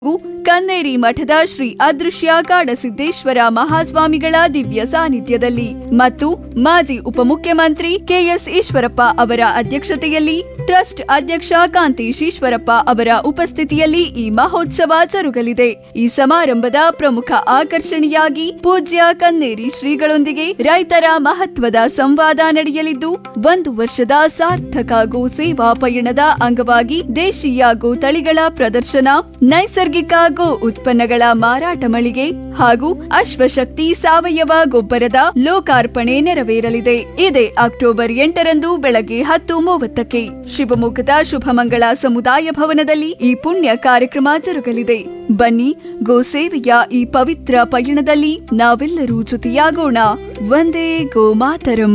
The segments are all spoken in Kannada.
ಹಾಗೂ ಕನ್ನೇರಿ ಮಠದ ಶ್ರೀ ಅದೃಶ್ಯ ಕಾಡಸಿದ್ದೇಶ್ವರ ಮಹಾಸ್ವಾಮಿಗಳ ದಿವ್ಯ ಸಾನ್ನಿಧ್ಯದಲ್ಲಿ ಮತ್ತು ಮಾಜಿ ಉಪಮುಖ್ಯಮಂತ್ರಿ ಕೆಎಸ್ ಈಶ್ವರಪ್ಪ ಅವರ ಅಧ್ಯಕ್ಷತೆಯಲ್ಲಿ ಟ್ರಸ್ಟ್ ಅಧ್ಯಕ್ಷ ಕಾಂತೇಶ್ ಈಶ್ವರಪ್ಪ ಅವರ ಉಪಸ್ಥಿತಿಯಲ್ಲಿ ಈ ಮಹೋತ್ಸವ ಜರುಗಲಿದೆ ಈ ಸಮಾರಂಭದ ಪ್ರಮುಖ ಆಕರ್ಷಣೆಯಾಗಿ ಪೂಜ್ಯ ಕನ್ನೇರಿ ಶ್ರೀಗಳೊಂದಿಗೆ ರೈತರ ಮಹತ್ವದ ಸಂವಾದ ನಡೆಯಲಿದ್ದು ಒಂದು ವರ್ಷದ ಸಾರ್ಥಕ ಗೋ ಸೇವಾ ಪಯಣದ ಅಂಗವಾಗಿ ದೇಶೀಯ ಗೋ ತಳಿಗಳ ಪ್ರದರ್ಶನ ನೈಸರ್ಗಿಕ ಗೋ ಉತ್ಪನ್ನಗಳ ಮಾರಾಟ ಮಳಿಗೆ ಹಾಗೂ ಅಶ್ವಶಕ್ತಿ ಸಾವಯವ ಗೊಬ್ಬರದ ಲೋಕಾರ್ಪಣೆ ನೆರವೇರಲಿದೆ ಇದೇ ಅಕ್ಟೋಬರ್ ಎಂಟರಂದು ಬೆಳಗ್ಗೆ ಹತ್ತು ಮೂವತ್ತಕ್ಕೆ ಶಿವಮೊಗ್ಗದ ಶುಭಮಂಗಳ ಸಮುದಾಯ ಭವನದಲ್ಲಿ ಈ ಪುಣ್ಯ ಕಾರ್ಯಕ್ರಮ ಜರುಗಲಿದೆ ಬನ್ನಿ ಗೋ ಸೇವೆಯ ಈ ಪವಿತ್ರ ಪಯಣದಲ್ಲಿ ನಾವೆಲ್ಲರೂ ಜೊತೆಯಾಗೋಣ ಒಂದೇ ಗೋ ಮಾತರಂ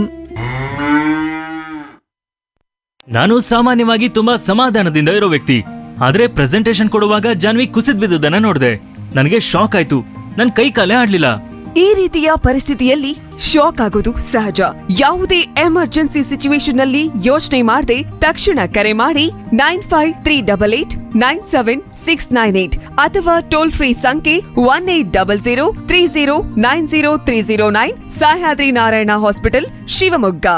ನಾನು ಸಾಮಾನ್ಯವಾಗಿ ತುಂಬಾ ಸಮಾಧಾನದಿಂದ ಇರೋ ವ್ಯಕ್ತಿ ಆದ್ರೆ ಪ್ರೆಸೆಂಟೇಶನ್ ಕೊಡುವಾಗ ಜಾನ್ವಿ ಕುಸಿದ್ ಬಿದ್ದುದನ್ನ ನೋಡಿದೆ ನನಗೆ ಶಾಕ್ ಆಯ್ತು ನನ್ ಕೈ ಕಾಲೇ ಆಡ್ಲಿಲ್ಲ ಈ ರೀತಿಯ ಪರಿಸ್ಥಿತಿಯಲ್ಲಿ ಶಾಕ್ ಆಗೋದು ಸಹಜ ಯಾವುದೇ ಎಮರ್ಜೆನ್ಸಿ ಸಿಚುವೇಶನ್ ನಲ್ಲಿ ಯೋಚನೆ ಮಾಡದೆ ತಕ್ಷಣ ಕರೆ ಮಾಡಿ nine five three double eight nine seven six nine eight ಅಥವಾ ಟೋಲ್ ಫ್ರೀ ಸಂಖ್ಯೆ one eight double zero three zero nine zero three zero nine Sahyadri Narayana hospital Shivamogga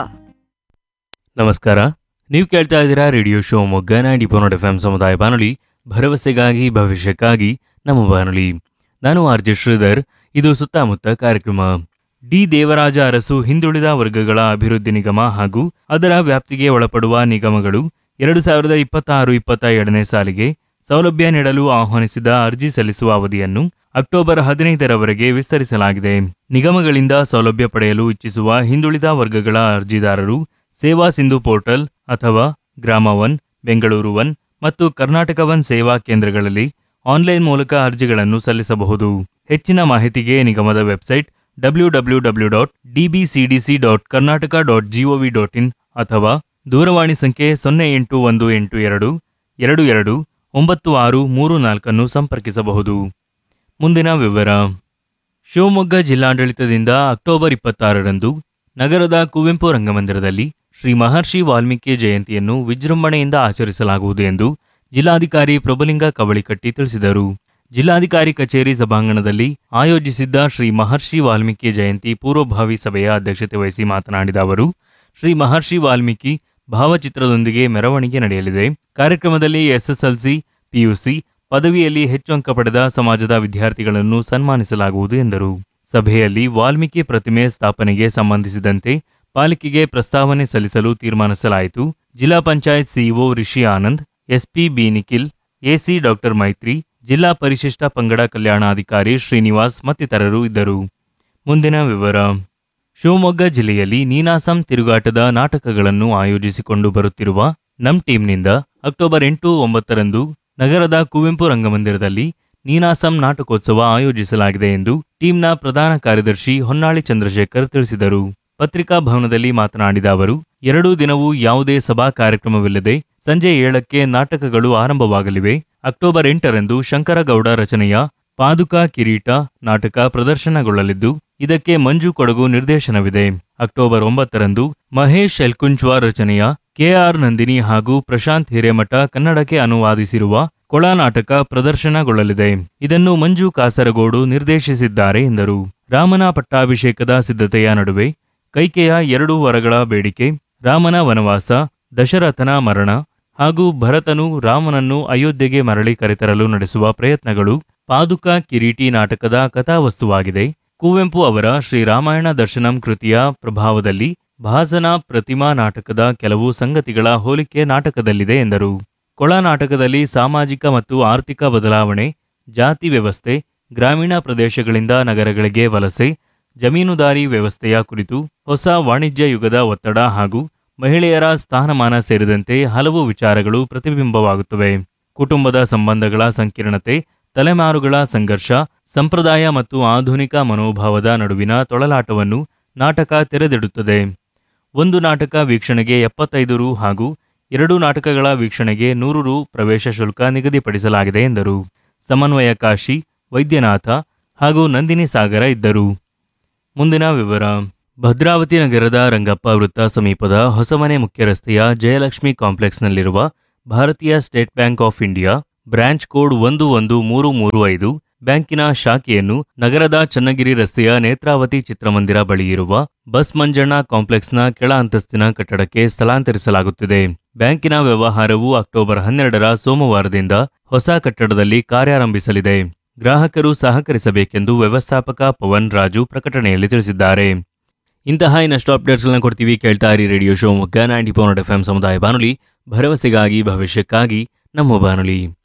ನಮಸ್ಕಾರ ನೀವು ಕೇಳ್ತಾ ಇದ್ದೀರಾ radio Shivamogga ninety point F ಸಮುದಾಯ ಬಾನುಲಿ ಭರವಸೆಗಾಗಿ ಭವಿಷ್ಯಕ್ಕಾಗಿ ನಮ್ಮ ಬಾನುಲಿ ನಾನು ಆರ್ ಜೆ ಶ್ರೀಧರ್ ಇದು ಸುತ್ತಮುತ್ತ ಕಾರ್ಯಕ್ರಮ ಡಿ ದೇವರಾಜ ಅರಸು ಹಿಂದುಳಿದ ವರ್ಗಗಳ ಅಭಿವೃದ್ಧಿ ನಿಗಮ ಹಾಗೂ ಅದರ ವ್ಯಾಪ್ತಿಗೆ ಒಳಪಡುವ ನಿಗಮಗಳು ಎರಡು ಸಾವಿರದ ಇಪ್ಪತ್ತಾರು ಇಪ್ಪತ್ತ ಎರಡನೇ ಸಾಲಿಗೆ ಸೌಲಭ್ಯ ನೀಡಲು ಆಹ್ವಾನಿಸಿದ ಅರ್ಜಿ ಸಲ್ಲಿಸುವ ಅವಧಿಯನ್ನು ಅಕ್ಟೋಬರ್ ಹದಿನೈದರವರೆಗೆ ವಿಸ್ತರಿಸಲಾಗಿದೆ ನಿಗಮಗಳಿಂದ ಸೌಲಭ್ಯ ಪಡೆಯಲು ಇಚ್ಛಿಸುವ ಹಿಂದುಳಿದ ವರ್ಗಗಳ ಅರ್ಜಿದಾರರು ಸೇವಾ ಸಿಂಧು ಪೋರ್ಟಲ್ ಅಥವಾ ಗ್ರಾಮ ಒನ್ ಬೆಂಗಳೂರು ಒನ್ ಮತ್ತು ಕರ್ನಾಟಕ ಒನ್ ಸೇವಾ ಕೇಂದ್ರಗಳಲ್ಲಿ ಆನ್ಲೈನ್ ಮೂಲಕ ಅರ್ಜಿಗಳನ್ನು ಸಲ್ಲಿಸಬಹುದು ಹೆಚ್ಚಿನ ಮಾಹಿತಿಗೆ ನಿಗಮದ website W W W dot DBCDC dot Karnataka dot GOV dot in ಅಥವಾ ದೂರವಾಣಿ ಸಂಖ್ಯೆ ಸೊನ್ನೆ ಎಂಟು ಒಂದು ಎಂಟು ಎರಡು ಎರಡು ಎರಡು ಒಂಬತ್ತು ಆರು ಮೂರು ನಾಲ್ಕನ್ನು ಸಂಪರ್ಕಿಸಬಹುದು ಮುಂದಿನ ವಿವರ ಶಿವಮೊಗ್ಗ ಜಿಲ್ಲಾಡಳಿತದಿಂದ ಅಕ್ಟೋಬರ್ ಇಪ್ಪತ್ತಾರರಂದು ನಗರದ ಕುವೆಂಪು ರಂಗಮಂದಿರದಲ್ಲಿ ಶ್ರೀ ಮಹರ್ಷಿ ವಾಲ್ಮೀಕಿ ಜಯಂತಿಯನ್ನು ವಿಜೃಂಭಣೆಯಿಂದ ಆಚರಿಸಲಾಗುವುದು ಎಂದು ಜಿಲ್ಲಾಧಿಕಾರಿ ಪ್ರಭುಲಿಂಗ ಕವಳಿಕಟ್ಟಿ ತಿಳಿಸಿದರು ಜಿಲ್ಲಾಧಿಕಾರಿ ಕಚೇರಿ ಸಭಾಂಗಣದಲ್ಲಿ ಆಯೋಜಿಸಿದ್ದ ಶ್ರೀ ಮಹರ್ಷಿ ವಾಲ್ಮೀಕಿ ಜಯಂತಿ ಪೂರ್ವಭಾವಿ ಸಭೆಯ ಅಧ್ಯಕ್ಷತೆ ವಹಿಸಿ ಮಾತನಾಡಿದ ಅವರು ಶ್ರೀ ಮಹರ್ಷಿ ವಾಲ್ಮೀಕಿ ಭಾವಚಿತ್ರದೊಂದಿಗೆ ಮೆರವಣಿಗೆ ನಡೆಯಲಿದೆ ಕಾರ್ಯಕ್ರಮದಲ್ಲಿ ಎಸ್ಎಸ್ಎಲ್ಸಿ ಪಿಯುಸಿ ಪದವಿಯಲ್ಲಿ ಹೆಚ್ಚು ಅಂಕ ಪಡೆದ ಸಮಾಜದ ವಿದ್ಯಾರ್ಥಿಗಳನ್ನು ಸನ್ಮಾನಿಸಲಾಗುವುದು ಎಂದರು ಸಭೆಯಲ್ಲಿ ವಾಲ್ಮೀಕಿ ಪ್ರತಿಮೆ ಸ್ಥಾಪನೆಗೆ ಸಂಬಂಧಿಸಿದಂತೆ ಪಾಲಿಕೆಗೆ ಪ್ರಸ್ತಾವನೆ ಸಲ್ಲಿಸಲು ತೀರ್ಮಾನಿಸಲಾಯಿತು ಜಿಲ್ಲಾ panchayat CEO Rishi Anand SP B Nikhil AC doctor Maitri ಜಿಲ್ಲಾ ಪರಿಶಿಷ್ಟ ಪಂಗಡ ಕಲ್ಯಾಣಾಧಿಕಾರಿ ಶ್ರೀನಿವಾಸ್ ಮತ್ತಿತರರು ಇದ್ದರು ಮುಂದಿನ ವಿವರ ಶಿವಮೊಗ್ಗ ಜಿಲ್ಲೆಯಲ್ಲಿ ನೀನಾಸಂ ತಿರುಗಾಟದ ನಾಟಕಗಳನ್ನು ಆಯೋಜಿಸಿಕೊಂಡು ಬರುತ್ತಿರುವ ನಮ್ ಟೀಮ್ನಿಂದ ಅಕ್ಟೋಬರ್ ಎಂಟು ಒಂಬತ್ತರಂದು ನಗರದ ಕುವೆಂಪು ರಂಗಮಂದಿರದಲ್ಲಿ ನೀನಾಸಂ ನಾಟಕೋತ್ಸವ ಆಯೋಜಿಸಲಾಗಿದೆ ಎಂದು ಟೀಮ್ನ ಪ್ರಧಾನ ಕಾರ್ಯದರ್ಶಿ ಹೊನ್ನಾಳಿ ಚಂದ್ರಶೇಖರ್ ತಿಳಿಸಿದರು ಪತ್ರಿಕಾ ಭವನದಲ್ಲಿ ಮಾತನಾಡಿದ ಅವರು ಎರಡೂ ದಿನವೂ ಯಾವುದೇ ಸಭಾ ಕಾರ್ಯಕ್ರಮವಿಲ್ಲದೆ ಸಂಜೆ ಏಳಕ್ಕೆ ನಾಟಕಗಳು ಆರಂಭವಾಗಲಿವೆ ಅಕ್ಟೋಬರ್ ಎಂಟರಂದು ಶಂಕರಗೌಡ ರಚನೆಯ ಪಾದುಕಾ ಕಿರೀಟ ನಾಟಕ ಪ್ರದರ್ಶನಗೊಳ್ಳಲಿದ್ದು ಇದಕ್ಕೆ ಮಂಜು ಕೊಡಗು ನಿರ್ದೇಶನವಿದೆ ಅಕ್ಟೋಬರ್ ಒಂಬತ್ತರಂದು ಮಹೇಶ್ ಎಲ್ಕುಂಚ್ವಾ ರಚನೆಯ ಕೆಆರ್ ನಂದಿನಿ ಹಾಗೂ ಪ್ರಶಾಂತ್ ಹಿರೇಮಠ ಕನ್ನಡಕ್ಕೆ ಅನುವಾದಿಸಿರುವ ಕೊಳ ನಾಟಕ ಪ್ರದರ್ಶನಗೊಳ್ಳಲಿದೆ ಇದನ್ನು ಮಂಜು ಕಾಸರಗೋಡು ನಿರ್ದೇಶಿಸಿದ್ದಾರೆ ಎಂದರು ರಾಮನ ಪಟ್ಟಾಭಿಷೇಕದ ಸಿದ್ಧತೆಯ ನಡುವೆ ಕೈಕೆಯ ಎರಡು ವರಗಳ ಬೇಡಿಕೆ ರಾಮನ ವನವಾಸ ದಶರಥನ ಮರಣ ಹಾಗೂ ಭರತನು ರಾಮನನ್ನು ಅಯೋಧ್ಯೆಗೆ ಮರಳಿ ಕರೆತರಲು ನಡೆಸುವ ಪ್ರಯತ್ನಗಳು ಪಾದುಕ ಕಿರೀಟಿ ನಾಟಕದ ಕಥಾವಸ್ತುವಾಗಿದೆ ಕುವೆಂಪು ಅವರ ಶ್ರೀರಾಮಾಯಣ ದರ್ಶನಂ ಕೃತಿಯ ಪ್ರಭಾವದಲ್ಲಿ ಭಾಸನ ಪ್ರತಿಮಾ ನಾಟಕದ ಕೆಲವು ಸಂಗತಿಗಳ ಹೋಲಿಕೆ ನಾಟಕದಲ್ಲಿದೆ ಎಂದರು ಕೊಳ ನಾಟಕದಲ್ಲಿ ಸಾಮಾಜಿಕ ಮತ್ತು ಆರ್ಥಿಕ ಬದಲಾವಣೆ ಜಾತಿ ವ್ಯವಸ್ಥೆ ಗ್ರಾಮೀಣ ಪ್ರದೇಶಗಳಿಂದ ನಗರಗಳಿಗೆ ವಲಸೆ ಜಮೀನುದಾರಿ ವ್ಯವಸ್ಥೆಯ ಕುರಿತು ಹೊಸ ವಾಣಿಜ್ಯ ಯುಗದ ಒತ್ತಡ ಹಾಗೂ ಮಹಿಳೆಯರ ಸ್ಥಾನಮಾನ ಸೇರಿದಂತೆ ಹಲವು ವಿಚಾರಗಳು ಪ್ರತಿಬಿಂಬವಾಗುತ್ತವೆ ಕುಟುಂಬದ ಸಂಬಂಧಗಳ ಸಂಕೀರ್ಣತೆ ತಲೆಮಾರುಗಳ ಸಂಘರ್ಷ ಸಂಪ್ರದಾಯ ಮತ್ತು ಆಧುನಿಕ ಮನೋಭಾವದ ನಡುವಿನ ತೊಳಲಾಟವನ್ನು ನಾಟಕ ತೆರೆದಿಡುತ್ತದೆ ಒಂದು ನಾಟಕ ವೀಕ್ಷಣೆಗೆ ಎಪ್ಪತ್ತೈದು ರು ಹಾಗೂ ಎರಡು ನಾಟಕಗಳ ವೀಕ್ಷಣೆಗೆ ನೂರು ರು ಪ್ರವೇಶ ಶುಲ್ಕ ನಿಗದಿಪಡಿಸಲಾಗಿದೆ ಎಂದರು ಸಮನ್ವಯ ಕಾಶಿ ವೈದ್ಯನಾಥ ಹಾಗೂ ನಂದಿನಿ ಸಾಗರ ಇದ್ದರು ಮುಂದಿನ ವಿವರ ಭದ್ರಾವತಿ ನಗರದ ರಂಗಪ್ಪ ವೃತ್ತ ಸಮೀಪದ ಹೊಸಮನೆ ಮುಖ್ಯ ರಸ್ತೆಯ ಜಯಲಕ್ಷ್ಮಿ ಕಾಂಪ್ಲೆಕ್ಸ್ನಲ್ಲಿರುವ ಭಾರತೀಯ state bank of India branch code ಒಂದು ಒಂದು ಮೂರು ಮೂರು ಐದು ಬ್ಯಾಂಕಿನ ಶಾಖೆಯನ್ನು ನಗರದ ಚನ್ನಗಿರಿ ರಸ್ತೆಯ ನೇತ್ರಾವತಿ ಚಿತ್ರಮಂದಿರ ಬಳಿ ಇರುವ ಬಸ್ ಮಂಜಣ್ಣ ಕಾಂಪ್ಲೆಕ್ಸ್ನ ಕೆಳ ಅಂತಸ್ತಿನ ಕಟ್ಟಡಕ್ಕೆ ಸ್ಥಳಾಂತರಿಸಲಾಗುತ್ತಿದೆ ಬ್ಯಾಂಕಿನ ವ್ಯವಹಾರವು ಅಕ್ಟೋಬರ್ ಹನ್ನೆರಡರ ಸೋಮವಾರದಿಂದ ಹೊಸ ಕಟ್ಟಡದಲ್ಲಿ ಕಾರ್ಯಾರಂಭಿಸಲಿದೆ ಗ್ರಾಹಕರು ಸಹಕರಿಸಬೇಕೆಂದು ವ್ಯವಸ್ಥಾಪಕ ಪವನ್ ರಾಜು ಪ್ರಕಟಣೆಯಲ್ಲಿ ತಿಳಿಸಿದ್ದಾರೆ ಇಂತಹ ಇನ್ನಷ್ಟು ಅಪ್ಡೇಟ್ಸ್ಗಳನ್ನ ಕೊಡ್ತೀವಿ ಕೇಳ್ತಾ ಇರಿ radio Shivamogga ninety point F M ಸಮುದಾಯ ಬಾನುಲಿ ಭರವಸೆಗಾಗಿ ಭವಿಷ್ಯಕ್ಕಾಗಿ ನಮ್ಮ ಬಾನುಲಿ